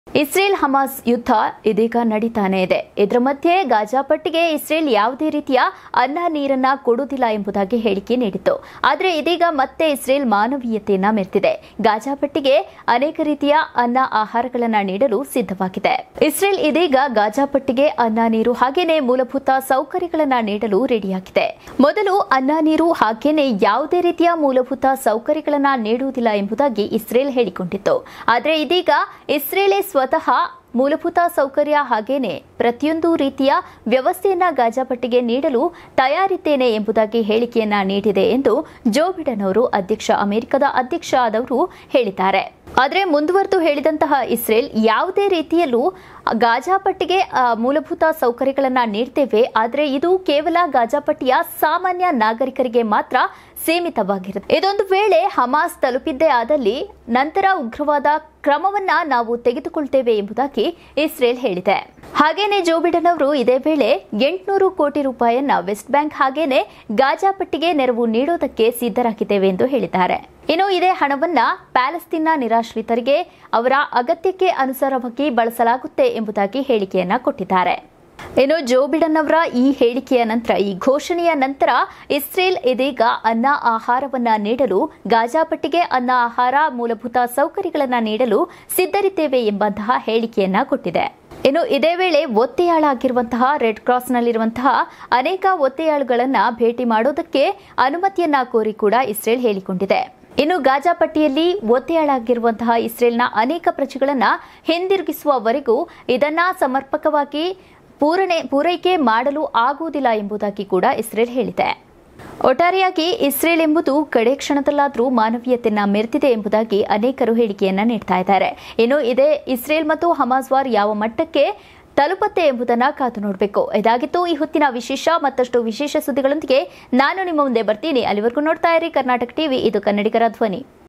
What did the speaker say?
Israel Hamas ಯುದ್ಧ ಇದೀಗ ನಡೀತಾನೆ ಇದೆ ಇದರ ಮಧ್ಯೆ ಗಾಜಾ ಪಟ್ಟಿಗೆ ಇಸ್ರೇಲ್ ಯಾವುದೇ ರೀತಿಯ ಅನ್ನ ನೀರನ್ನ ಕೊಡುವುದಿಲ್ಲ ಎಂಬುದಾಗಿ ಹೇಳಿಕೆ ನೀಡಿತ್ತು ಆದರೆ ಇದೀಗ ಮತ್ತೆ ಇಸ್ರೇಲ್ ಮಾನವೀಯತೆಯನ್ನ ಮೆರೆದಿದೆ ಗಾಜಾ ಪಟ್ಟಿಗೆ ಅನೇಕ ರೀತಿಯ ಅನ್ನ ಆಹಾರಗಳನ್ನ ನೀಡಲು ಸಿದ್ಧವಾಗಿದೆ ಇಸ್ರೇಲ್ ಇದೀಗ ಗಾಜಾ ಪಟ್ಟಿಗೆ ಅನ್ನ ನೀರು ಹಾಗೇನೆ ಮೂಲಭೂತ ಸೌಕರ್ಯಗಳನ್ನ ನೀಡಲು ರೆಡಿಯಾಗಿದೆ ಮೊದಲು ಅನ್ನ ನೀರು ಹಾಗೇನೆ ಯಾವುದೇ ರೀತಿಯ ಮೂಲಭೂತ ಸೌಕರ್ಯಗಳನ್ನ ನೀಡುವುದಿಲ್ಲ ಎಂಬುದಾಗಿ ಇಸ್ರೇಲ್ ಹೇಳಿಕೊಂಡಿತ್ತು ಆದರೆ ಇದೀಗ ಇಸ್ರೇಲೇ ಸ್ವತಃ ಮೂಲಭೂತ ಸೌಕರ್ಯ ಹಾಗೇನೆ ಪ್ರತಿಯೊಂದು ರೀತಿಯ ವ್ಯವಸ್ಥೆಯನ್ನ ಗಾಜಾಪಟ್ಟಿಗೆ ನೀಡಲು ತಯಾರಿದ್ದೇನೆ ಎಂಬುದಾಗಿ ಹೇಳಿಕೆಯನ್ನ ನೀಡಿದೆ ಎಂದು ಜೋ ಬಿಡನ್ ಅವರು ಅಧ್ಯಕ್ಷ ಅಮೆರಿಕದ ಅಧ್ಯಕ್ಷ ಆದವರು ಹೇಳಿದ್ದಾರೆ ಆದರೆ ಮುಂದುವರೆದು ಹೇಳಿದಂತಹ ಇಸ್ರೇಲ್ ಯಾವುದೇ ರೀತಿಯಲ್ಲೂ ಗಾಜಾಪಟ್ಟಿಗೆ ಆ, ಮೂಲಭೂತ ಸೌಕರ್ಯಗಳನ್ನ ನೀಡ್ತೇವೆ ಆದರೆ ಇದು ಕೇವಲ ಗಾಜಾಪಟ್ಟಿಯ ಸಾಮಾನ್ಯ ನಾಗರಿಕರಿಗೆ ಮಾತ್ರ ಸೀಮಿತವಾಗಿರುತ್ತೆ ಇದೊಂದು ವೇಳೆ ಹಮಾಸ್ ತಲುಪಿದ್ದೇ ಆದಲ್ಲಿ ನಂತರ ಉಗ್ರವಾದ ಕ್ರಮವನ್ನ ನಾವು ತೆಗೆದುಕೊಳ್ತೇವೆ ಎಂಬುದಾಗಿ ಇಸ್ರೇಲ್ ಹೇಳಿದೆ ಹಾಗೇನೆ ಜೋ ಬಿಡನ್ ಅವರು ಇದೇ ವೇಳೆ ಎಂಟುನೂರು ಕೋಟಿ ರೂಪಾಯಿಯನ್ನ ವೆಸ್ಟ್ ಬ್ಯಾಂಕ್ ಹಾಗೇನೆ ಗಾಜಾಪಟ್ಟಿಗೆ ನೆರವು ನೀಡೋದಕ್ಕೆ ಸಿದ್ಧರಾಗಿದ್ದೇವೆ ಎಂದು ಹೇಳಿದ್ದಾರೆ ಇನ್ನು ಇದೇ ಹಣವನ್ನ ಪ್ಯಾಲೆಸ್ತೀನ್ನ ನಿರಾಶ್ರಿತರಿಗೆ ಅವರ ಅಗತ್ಯಕ್ಕೆ ಅನುಸಾರವಾಗಿ ಬಳಸಲಾಗುತ್ತೆ ಎಂಬುದಾಗಿ ಹೇಳಿಕೆಯನ್ನ ಕೊಟ್ಟಿದ್ದಾರೆ ಇನ್ನು ಜೋ ಬಿಡನ್ ಅವರ ಈ ಹೇಳಿಕೆಯ ನಂತರ ಈ ಘೋಷಣೆಯ ನಂತರ ಇಸ್ರೇಲ್ ಇದೀಗ ಅನ್ನ ಆಹಾರವನ್ನ ನೀಡಲು ಗಾಜಾಪಟ್ಟಿಗೆ ಅನ್ನ ಆಹಾರ ಮೂಲಭೂತ ಸೌಕರ್ಯಗಳನ್ನ ನೀಡಲು ಸಿದ್ಧರಿದ್ದೇವೆ ಎಂಬಂತಹ ಹೇಳಿಕೆಯನ್ನ ಕೊಟ್ಟಿದೆ ಇನ್ನು ಇದೇ ವೇಳೆ ಒತ್ತೆಯಾಳಾಗಿರುವಂತಹ ರೆಡ್ ಕ್ರಾಸ್ನಲ್ಲಿರುವಂತಹ ಅನೇಕ ಒತ್ತೆಯಾಳುಗಳನ್ನ ಭೇಟಿ ಮಾಡೋದಕ್ಕೆ ಅನುಮತಿಯನ್ನ ಕೋರಿ ಕೂಡ ಇಸ್ರೇಲ್ ಹೇಳಿಕೊಂಡಿದೆ ಇನ್ನು ಗಾಜಾ ಪಟ್ಟಿಯಲ್ಲಿ ಒತ್ತೆಯಾಳಾಗಿರುವಂತಹ ಇಸ್ರೇಲ್ನ ಅನೇಕ ಪ್ರಜೆಗಳನ್ನ ಹಿಂದಿರುಗಿಸುವವರೆಗೂ ಇದನ್ನ ಸಮರ್ಪಕವಾಗಿ ಪೂರಣೆ ಪೂರೈಕೆ ಮಾಡಲು ಆಗುವುದಿಲ್ಲ ಎಂಬುದಾಗಿ ಕೂಡ ಇಸ್ರೇಲ್ ಹೇಳಿದೆ ಒಟ್ಟಾರೆಯಾಗಿ ಇಸ್ರೇಲ್ ಎಂಬುದು ಕಡೆ ಕ್ಷಣದಲ್ಲಾದರೂ ಮಾನವೀಯತೆಯನ್ನ ಮೆರೆದಿದೆ ಎಂಬುದಾಗಿ ಅನೇಕರು ಹೇಳಿಕೆಯನ್ನ ನೀಡ್ತಾ ಇದ್ದಾರೆ ಇನ್ನು ಇದೇ ಇಸ್ರೇಲ್ ಮತ್ತು ಹಮಾಸ್ ವಾರ್ ಯಾವ ಮಟ್ಟಕ್ಕೆ ತಲುಪುತ್ತೆ ಎಂಬುದನ್ನ ಕಾದು ನೋಡಬೇಕು ಇದಾಗಿತ್ತು ಈ ಹೊತ್ತಿನ ವಿಶೇಷ ಮತ್ತಷ್ಟು ವಿಶೇಷ ಸುದ್ದಿಗಳೊಂದಿಗೆ ನಾನು ನಿಮ್ಮ ಮುಂದೆ ಬರ್ತೀನಿ ಅಲ್ಲಿವರೆಗೂ ನೋಡ್ತಾ ಇರಿ ಕರ್ನಾಟಕ ಟಿವಿ ಇದು ಕನ್ನಡಿಗರ ಧ್ವನಿ